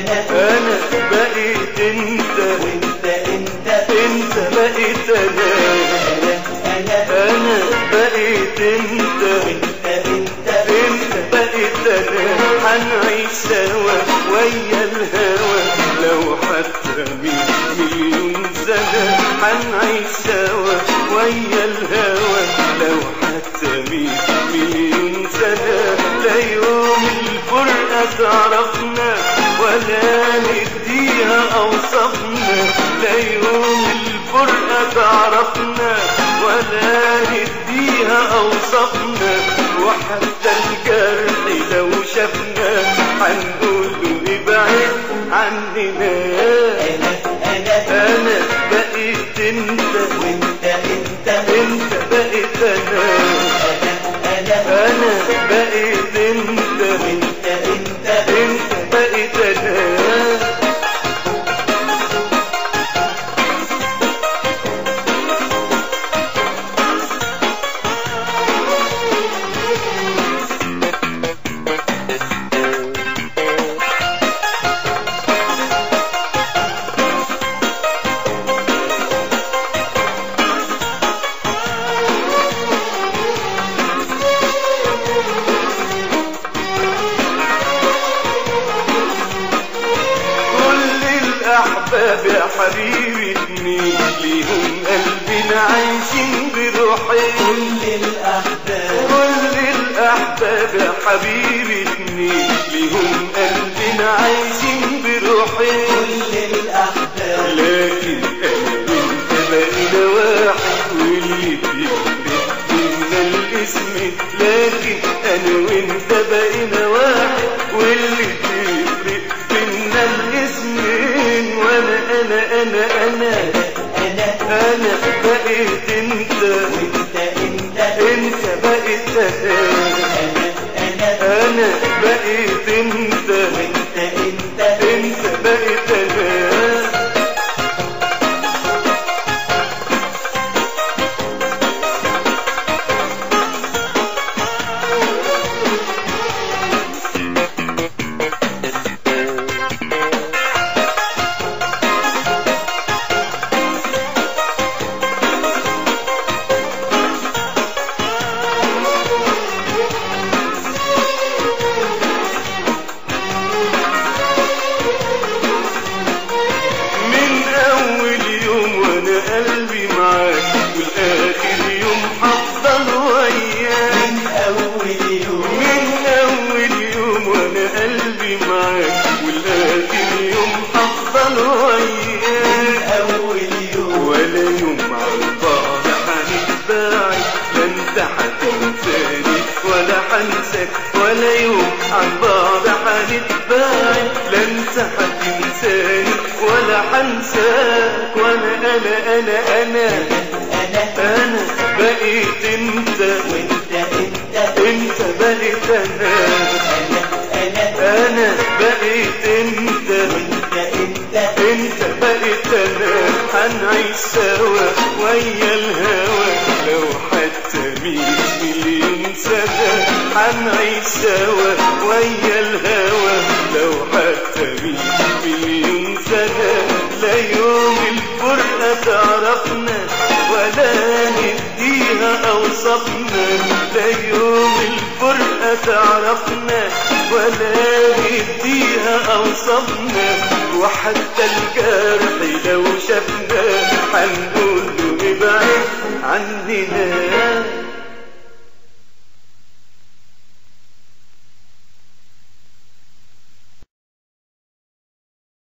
انا بقيت انت وانت انت انت بقيت انا انا انا بقيت انت وانت انت انت بقيت انا هنعيش سوا ويا الهوى لو حتى مية مليون سنة هنعيش سوا ويا الهوى لو حتى مية مليون سنة لا يوم الفرقة تعرفنا ولا نديها أوصافنا لا يوم الفرقة تعرفنا ولا نديها أوصافنا وحتى الجرح لو شفنا هنقول له ابعد عننا انا انا أنا بقيت أنت وانت انت أنت بقيت أنا انا أنا بقيت أنت وانت انت أنت بقيت أنا كل الأحباب يا حبيبي اتنين ليهم قلبنا عايشين بروحين كل الاحباب كل الأحباب يا حبيبي اتنين ليهم قلبنا عايشين بروحين كل الاحباب لكن أنا وأنت بقينا واحد واللي بيفرق بينا الاسم لكن أنا وأنت بقينا واحد واللي بيفرق بينا الاسمين وأنا أنا أنا أنا انا أنا بقيت أنت وانت انت أنت بقيت أنا انا أنا بقيت أنت وانت انت أنت بقيت أنا من أول يوم وأنا قلبي معاك والآخر يوم هفضل وياك من اول يوم من أول يوم وأنا قلبي معاك والآخر يوم هفضل وياك اول يوم ولا يوم عن بعض هنتباعد لا انت هتنساني ولا هنساك ولا يوم عن بعض هنتباعد لا انت هتنساني ولا هنساك وانا انا انا انا انا انا بقيت انت وانت انت انت بقيت انا انا انا بقيت انت وانت انت انت بقيت انا هنعيش سوا ويا الهوى لو حتى مية مليون سنة هنعيش سوا ويا الهوى لو حتى مية مليون سنة لا يوم الفرقة تعرفنا ولا نديها أوصافنا لا يوم الفرقة تعرفنا ولا نديها أوصافنا وحتى الجرح لو شفنا هنقول له ابعد عننا